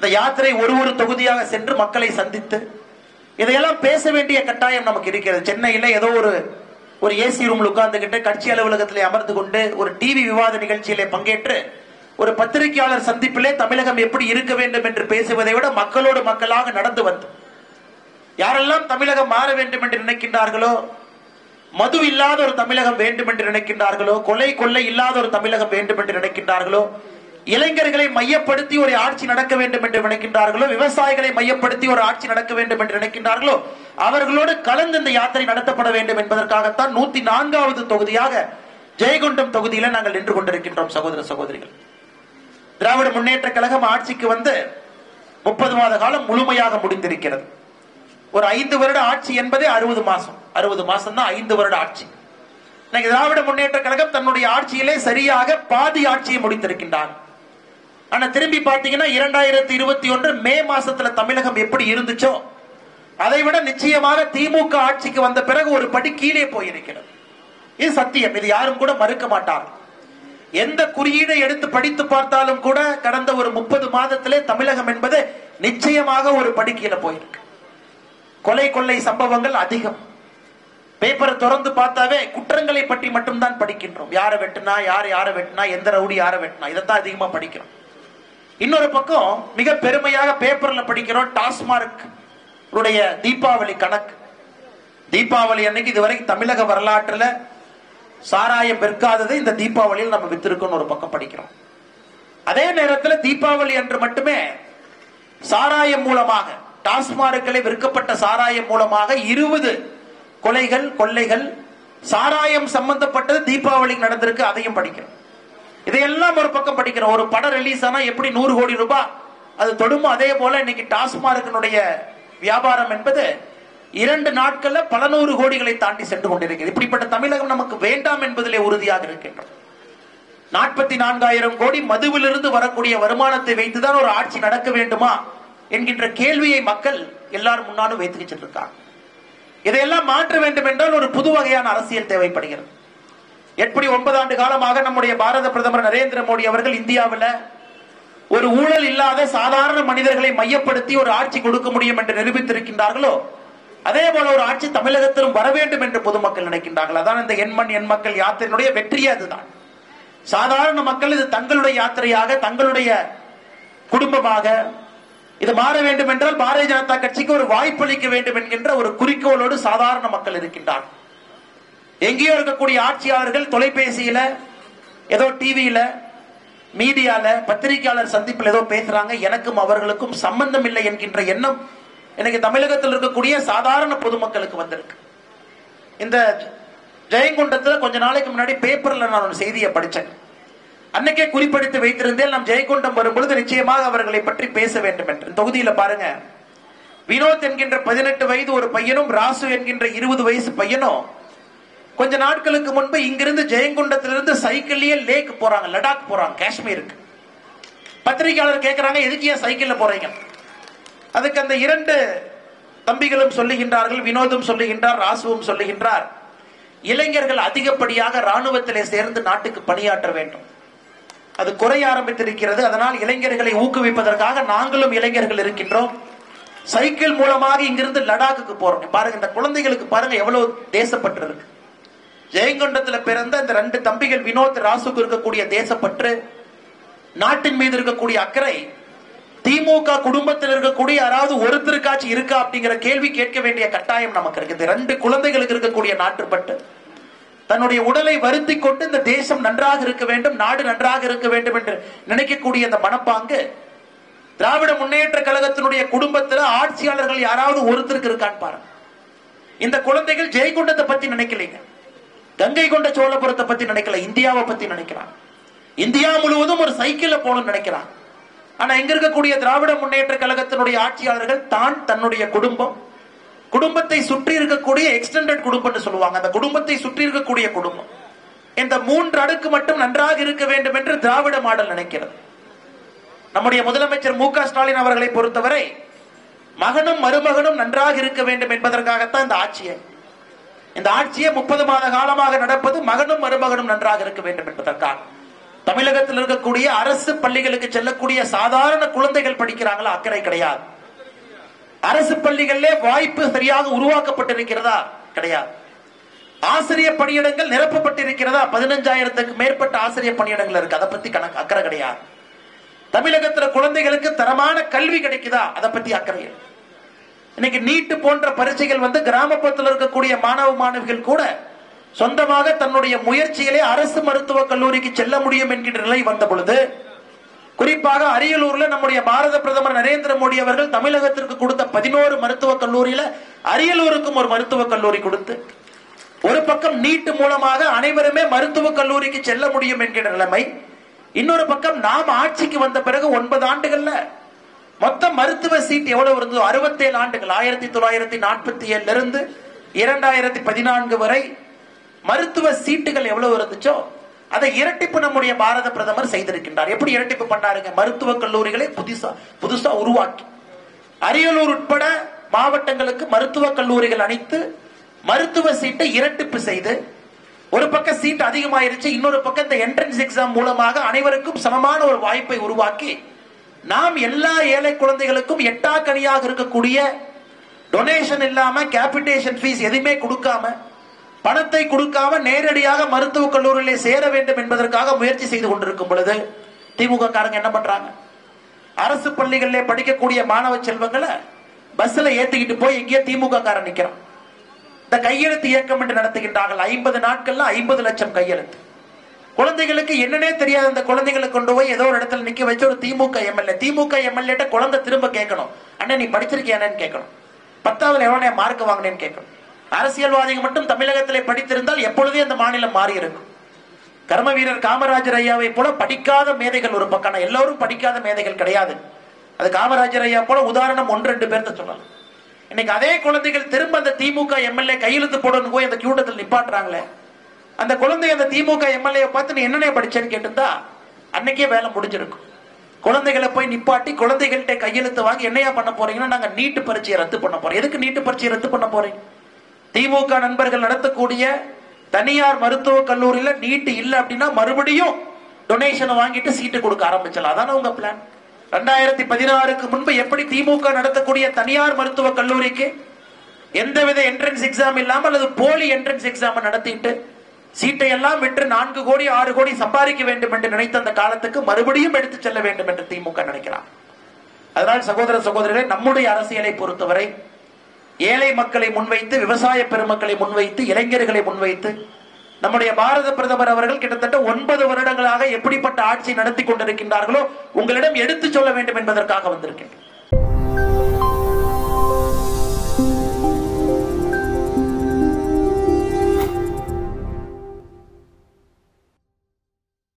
இந்த யாத்திரை ஒரு ஒரு தொகுதியாக சென்று மக்களை சந்தித்து இதையெல்லாம் பேச வேண்டிய கட்டாயம் நமக்கு இருக்கிறது சென்னையில ஏதோ ஒரு ஒரு ஏசி ரூம்ல உட்கார்ந்துகிட்டு கட்சி அலுவலகத்திலே அமர்ந்து கொண்டு ஒரு டிவி விவாத நிகழ்ச்சியிலே பங்கேற்று ஒரு பத்திரிகையாளர் சந்திப்பிலே தமிழகம் எப்படி இருக்க வேண்டும் என்று பேசுவதை விட மக்களோடு மக்களாக நடந்து வந்து யாரெல்லாம் தமிழகம் மாற வேண்டும் என்று நினைக்கின்றார்களோ மது இல்லாத ஒரு தமிழகம் வேண்டும் என்று நினைக்கின்றார்களோ கொலை கொள்ளை இல்லாத ஒரு தமிழகம் வேண்டும் என்று நினைக்கின்றார்களோ இளைஞர்களை மையப்படுத்தி ஒரு ஆட்சி நடக்க வேண்டும் என்று நினைக்கின்றார்களோ விவசாயிகளை மையப்படுத்தி ஒரு ஆட்சி நடக்க வேண்டும் என்று நினைக்கின்றார்களோ அவர்களோடு கலந்து இந்த யாத்திரை நடத்தப்பட வேண்டும் என்பதற்காகத்தான் நூத்தி நான்காவது தொகுதியாக ஜெயகொண்டம் தொகுதியில நாங்கள் நின்று கொண்டிருக்கின்றோம் சகோதர சகோதரிகள் திராவிட முன்னேற்ற கழகம் ஆட்சிக்கு வந்து முப்பது மாத காலம் முழுமையாக முடிந்திருக்கிறது ஒரு ஐந்து வருட ஆட்சி என்பதே அறுபது மாசம் அறுபது மாசம் தான் ஐந்து வருட ஆட்சி இன்னைக்கு திராவிட முன்னேற்ற கழகம் தன்னுடைய ஆட்சியிலே சரியாக பாதி ஆட்சியை முடித்திருக்கின்றார் ஆனா திரும்பி பாத்தீங்கன்னா இரண்டாயிரத்தி இருபத்தி ஒன்று மே மாசத்துல தமிழகம் எப்படி இருந்துச்சோ அதை விட நிச்சயமாக திமுக ஆட்சிக்கு வந்த பிறகு ஒரு படி கீழே போயிருக்கிறது இது சத்தியம் இது யாரும் கூட மறுக்க மாட்டார்கள் எந்த குறியீடை எடுத்து படித்து பார்த்தாலும் கூட கடந்த ஒரு முப்பது மாதத்திலே தமிழகம் என்பது நிச்சயமாக ஒரு படி கீழே போயிருக்கு கொலை கொள்ளை சம்பவங்கள் அதிகம் பேப்பரை திறந்து பார்த்தாவே குற்றங்களை பற்றி மட்டும்தான் படிக்கின்றோம் யாரை வெட்டினா யார் யாரை வெட்டினா எந்த ரவுடி யாரை வெட்டினா இதைத்தான் அதிகமா படிக்கிறோம் இன்னொரு பக்கம் மிக பெருமையாக பேப்பர்ல படிக்கிறோம் டாஸ்மார்க் உடைய தீபாவளி கணக்கு தீபாவளி அன்னைக்கு இதுவரை தமிழக வரலாற்றுல சாராயம் விற்காதது இந்த தீபாவளியில் நம்ம வித்திருக்கோம்னு ஒரு பக்கம் படிக்கிறோம் அதே நேரத்தில் தீபாவளி அன்று மட்டுமே சாராயம் மூலமாக டாஸ்மார்க்கிலே விற்கப்பட்ட சாராயம் மூலமாக இருபது கொலைகள் கொள்ளைகள் சாராயம் சம்பந்தப்பட்டது தீபாவளிக்கு நடந்திருக்கு அதையும் படிக்கிறோம் இதையெல்லாம் ஒரு பக்கம் படிக்கிறோம் ஒரு படம் ரிலீஸ் ஆனா எப்படி நூறு கோடி ரூபாய் அது தொடுமோ அதே போல இன்னைக்கு டாஸ்மார்க்கினுடைய வியாபாரம் என்பது இரண்டு நாட்கள்ல பல நூறு கோடிகளை தாண்டி சென்று கொண்டிருக்கிறது இப்படிப்பட்ட தமிழகம் நமக்கு வேண்டாம் என்பதிலே உறுதியாக இருக்கின்றோம் நாற்பத்தி நான்காயிரம் கோடி மதுவிலிருந்து வரக்கூடிய வருமானத்தை வைத்துதான் ஒரு ஆட்சி நடக்க வேண்டுமா என்கின்ற கேள்வியை மக்கள் எல்லாரும் முன்னாலும் வைத்துக்கிட்டு இருக்காங்க இதையெல்லாம் மாற்ற வேண்டும் என்றால் ஒரு புது வகையான அரசியல் தேவைப்படுகிறது எப்படி ஒன்பது ஆண்டு காலமாக நம்முடைய பாரத பிரதமர் நரேந்திர மோடி அவர்கள் இந்தியாவில் ஒரு ஊழல் இல்லாத சாதாரண மனிதர்களை மையப்படுத்தி ஒரு ஆட்சி கொடுக்க முடியும் என்று நிரூபித்திருக்கின்றார்களோ அதே போல ஒரு ஆட்சி தமிழகத்திலும் வர வேண்டும் என்று பொதுமக்கள் நினைக்கின்றார்கள் அதான் இந்த எண்மண் எண் மக்கள் யாத்திரையினுடைய வெற்றியே அதுதான் சாதாரண மக்கள் இது தங்களுடைய யாத்திரையாக தங்களுடைய குடும்பமாக இது மாற வேண்டும் என்றால் பாரதிய ஜனதா கட்சிக்கு ஒரு வாய்ப்பளிக்க வேண்டும் என்கின்ற ஒரு குறிக்கோளோடு சாதாரண மக்கள் இருக்கின்றார்கள் எங்கேயோ இருக்கக்கூடிய ஆட்சியாளர்கள் தொலைபேசியில ஏதோ டிவியில மீடியால பத்திரிகையாளர் சந்திப்பில் ஏதோ பேசுறாங்க எனக்கும் அவர்களுக்கும் சம்பந்தம் இல்லை என்கின்ற எண்ணம் எனக்கு தமிழகத்தில் இருக்கக்கூடிய சாதாரண பொதுமக்களுக்கு வந்திருக்கு இந்த ஜெயங்கொண்டத்துல கொஞ்ச நாளைக்கு முன்னாடி பேப்பர்ல நான் ஒரு செய்தியை படிச்சேன் அன்னைக்கே குறிப்பிடுத்து வைத்திருந்தேன் நாம் ஜெயங்கொண்டம் வரும்பொழுது நிச்சயமாக அவர்களை பற்றி பேச வேண்டும் என்று இந்த தொகுதியில பாருங்க வினோத் என்கின்ற பதினெட்டு வயது ஒரு பையனும் ராசு என்கின்ற இருபது வயசு பையனும் கொஞ்ச நாட்களுக்கு முன்பு இங்கிருந்து ஜெயங்கொண்டத்திலிருந்து சைக்கிள்லயே லேக் போறாங்க லடாக் போறாங்க காஷ்மீருக்கு பத்திரிகையாளர் கேட்கிறாங்க எதுக்கு ஏன் சைக்கிள்ல போறீங்க அதுக்கு அந்த இரண்டு தம்பிகளும் சொல்லுகின்றார்கள் வினோதும் சொல்லுகின்றார் ராசுவும் சொல்லுகின்றார் இளைஞர்கள் அதிகப்படியாக ராணுவத்திலே சேர்ந்து நாட்டுக்கு பணியாற்ற வேண்டும் அது குறைய ஆரம்பித்திருக்கிறது அதனால் இளைஞர்களை ஊக்குவிப்பதற்காக நாங்களும் இளைஞர்கள் இருக்கின்றோம் சைக்கிள் மூலமாக இங்கிருந்து லடாக்குக்கு போறோம் பாருங்க இந்த குழந்தைகளுக்கு பாருங்க எவ்வளவு தேசப்பற்று இருக்கு ஜெயங்கொண்டத்துல பிறந்த இந்த ரெண்டு தம்பிகள் வினோத் ராசுக்கு இருக்கக்கூடிய தேசப்பற்று நாட்டின் மீது இருக்கக்கூடிய அக்கறை திமுக குடும்பத்தில் இருக்கக்கூடிய யாராவது ஒருத்தருக்காச்சும் இருக்கா அப்படிங்கிற கேள்வி கேட்க வேண்டிய கட்டாயம் நமக்கு இருக்கு இந்த ரெண்டு குழந்தைகளுக்கு இருக்கக்கூடிய நாட்டுப்பட்டு தன்னுடைய உடலை வருத்தி கொண்டு இந்த தேசம் நன்றாக இருக்க வேண்டும் நாடு நன்றாக இருக்க வேண்டும் என்று நினைக்கக்கூடிய அந்த மனப்பாங்கு திராவிட முன்னேற்ற கழகத்தினுடைய குடும்பத்துல ஆட்சியாளர்கள் யாராவது ஒருத்தருக்கு இருக்கான்னு பாருங்க இந்த குழந்தைகள் ஜெயங்கொண்டத்தை பத்தி நினைக்கலைங்க கங்கை கொண்ட சோழபுரத்தை பத்தி நினைக்கல இந்தியாவை பத்தி நினைக்கிறான் இந்தியா முழுவதும் ஒரு சைக்கிள்ல போகணும்னு நினைக்கிறான் ஆனா இங்க இருக்கக்கூடிய திராவிட முன்னேற்ற கழகத்தினுடைய ஆட்சியாளர்கள் தான் தன்னுடைய குடும்பம் குடும்பத்தை சுற்றி இருக்கக்கூடிய எக்ஸ்டெண்டட் குடும்பம்னு சொல்லுவாங்க அந்த குடும்பத்தை சுற்றி இருக்கக்கூடிய குடும்பம் இந்த மூன்று அடுக்கு மட்டும் நன்றாக இருக்க வேண்டும் என்று திராவிட மாடல் நினைக்கிறது நம்முடைய முதலமைச்சர் மு க ஸ்டாலின் அவர்களை பொறுத்தவரை மகனும் மருமகனும் நன்றாக இருக்க வேண்டும் என்பதற்காகத்தான் இந்த ஆட்சியை இந்த ஆட்சியை முப்பது மாத காலமாக நடப்பது மகனும் மருமகனும் நன்றாக இருக்க வேண்டும் என்பதற்காக தமிழகத்தில் இருக்கக்கூடிய அரசு பள்ளிகளுக்கு செல்லக்கூடிய சாதாரண குழந்தைகள் படிக்கிறாங்களா அக்கறை கிடையாது அரசு பள்ளிகளிலே வாய்ப்பு சரியாக உருவாக்கப்பட்டிருக்கிறதா கிடையாது ஆசிரியர் பணியிடங்கள் நிரப்பப்பட்டிருக்கிறதா பதினஞ்சாயிரத்துக்கு மேற்பட்ட ஆசிரியர் பணியிடங்கள் இருக்கு அதை பத்தி கணக்கு அக்கறை கிடையாது தமிழகத்துல குழந்தைகளுக்கு தரமான கல்வி கிடைக்குதா அதை பத்தி அக்கறை இல்லை. இன்னைக்கு நீட்டு போன்ற பரீட்சைகள் வந்து கிராமப்புறத்தில் இருக்கக்கூடிய மாணவ மாணவிகள் கூட சொந்தமாக தன்னுடைய முயற்சியிலே அரசு மருத்துவக் கல்லூரிக்கு செல்ல முடியும் என்கின்ற நிலை வந்த பொழுது குறிப்பாக அரியலூர்ல நம்முடைய பாரத பிரதமர் நரேந்திர மோடி அவர்கள் தமிழகத்திற்கு கொடுத்த பதினோரு மருத்துவக் கல்லூரியில அரியலூருக்கும் ஒரு மருத்துவக் கல்லூரி கொடுத்து ஒரு பக்கம் நீட்டு மூலமாக அனைவருமே மருத்துவக் கல்லூரிக்கு செல்ல முடியும் என்கிற நிலைமை இன்னொரு பக்கம் நாம் ஆட்சிக்கு வந்த பிறகு ஒன்பது ஆண்டுகள்ல மொத்த மருத்துவ சீட் எவ்வளவு இருந்ததோ அறுபத்தேழு ஆண்டுகள் ஆயிரத்தி தொள்ளாயிரத்தி நாற்பத்தி ஏழுல இருந்து இரண்டாயிரத்தி பதினான்கு வரை மருத்துவ சீட்டுகள் எவ்வளவு இருந்துச்சோ அதை இரட்டிப்பு நம்முடைய பாரத பிரதமர் செய்திருக்கின்றார் எப்படி இரட்டிப்பு பண்ணாருங்க மருத்துவக் கல்லூரிகளை புதுசா புதுசா உருவாக்கி அரியலூர் உட்பட மாவட்டங்களுக்கு மருத்துவக் கல்லூரிகள் அனைத்து மருத்துவ சீட்டை இரட்டிப்பு செய்து ஒரு பக்கம் சீட் அதிகமாயிருச்சு இன்னொரு பக்கம் இந்த என்ட்ரன்ஸ் எக்ஸாம் மூலமாக அனைவருக்கும் சமமான ஒரு வாய்ப்பை உருவாக்கி நாம் எல்லா ஏழை குழந்தைகளுக்கும் எட்டாக்கணியாக இருக்கக்கூடிய டொனேஷன் இல்லாம கேபிடேஷன் ஃபீஸ் எதுவுமே கொடுக்காம பணத்தை கொடுக்காம நேரடியாக மருத்துவக் கல்லூரியிலே சேர வேண்டும் என்பதற்காக முயற்சி செய்து கொண்டிருக்கும் பொழுது திமுக காரங்க என்ன பண்றாங்க அரசு பள்ளிகளிலே படிக்கக்கூடிய மாணவ செல்வங்களை பஸ்ல ஏத்திக்கிட்டு போய் எங்கேயோ திமுக காரன் நிக்கிறான் இந்த கையெழுத்து இயக்கம் என்று நடத்துகின்றார்கள் ஐம்பது நாட்கள்ல ஐம்பது லட்சம் கையெழுத்து குழந்தைகளுக்கு என்னன்னே தெரியாத அந்த குழந்தைகளை கொண்டு போய் ஏதோ ஒரு இடத்துல நிக்க வச்சு ஒரு திமுக எம்எல்ஏ திமுக எம்எல்ஏட்ட குழந்தை திரும்ப கேட்கணும் அண்ணன் நீ படிச்சிருக்கியானு கேட்கணும் பத்தாவதுல எவ்வளவு மார்க் வாங்கினேன்னு கேட்கணும் அரசியல்வாதிகள் மட்டும் தமிழகத்திலே படித்திருந்தால் எப்பொழுதே அந்த மாநிலம் மாறி இருக்கும் கர்ம வீரர் காமராஜர் ஐயாவை போல படிக்காத மேதைகள் ஒரு பக்கம் ஆனா எல்லோரும் படிக்காத மேதைகள் கிடையாது அது காமராஜர் ஐயா போல உதாரணம் ஒன்று ரெண்டு பேர்த்த சொல்லலாம் இன்னைக்கு அதே குழந்தைகள் திரும்ப அந்த திமுக எம்எல்ஏ கையெழுத்து போடணும் போய் அந்த கூட்டத்தில் நிப்பாட்டுறாங்களே அந்த குழந்தை அந்த திமுக எம்எல்ஏ பார்த்து நீ என்னென்ன படிச்சேன்னு கேட்டிருந்தா அன்னைக்கே வேலை முடிஞ்சிருக்கும் குழந்தைகளை போய் நிப்பாட்டி குழந்தைகள்கிட்ட கையெழுத்து வாங்கி என்னையா பண்ண போறீங்கன்னா நாங்க நீட்டு பரீட்சையை ரத்து பண்ண போறோம் எதுக்கு நீட்டு பரீட்சையை ரத்து பண்ண போறீங்க திமுக நண்பர்கள் நடத்தக்கூடிய தனியார் மருத்துவக் கல்லூரியில நீட்டு இல்ல அப்படின்னா மறுபடியும் டொனேஷன் வாங்கிட்டு சீட்டு கொடுக்க ஆரம்பிச்சலாம் அதானே உங்க பிளான் ரெண்டாயிரத்தி பதினாறுக்கு முன்பு எப்படி திமுக நடத்தக்கூடிய தனியார் மருத்துவக் கல்லூரிக்கு எந்தவித என்ட்ரன்ஸ் எக்ஸாம் இல்லாம அல்லது போலி என்ட்ரன்ஸ் எக்ஸாம் நடத்திட்டு சீட்டை எல்லாம் விற்று நான்கு கோடி ஆறு கோடி சம்பாதிக்க வேண்டும் என்று நினைத்த அந்த காலத்துக்கு மறுபடியும் எடுத்து செல்ல வேண்டும் என்று திமுக நினைக்கிறார் அதனால் சகோதர சகோதரிகளே நம்முடைய அரசியலை பொறுத்தவரை ஏழை மக்களை முன்வைத்து விவசாய பெருமக்களை முன்வைத்து இளைஞர்களை முன்வைத்து நம்முடைய பாரத பிரதமர் அவர்கள் கிட்டத்தட்ட ஒன்பது வருடங்களாக எப்படிப்பட்ட ஆட்சி நடத்தி கொண்டிருக்கின்றார்களோ உங்களிடம் எடுத்து சொல்ல வேண்டும் என்பதற்காக வந்திருக்கின்றேன்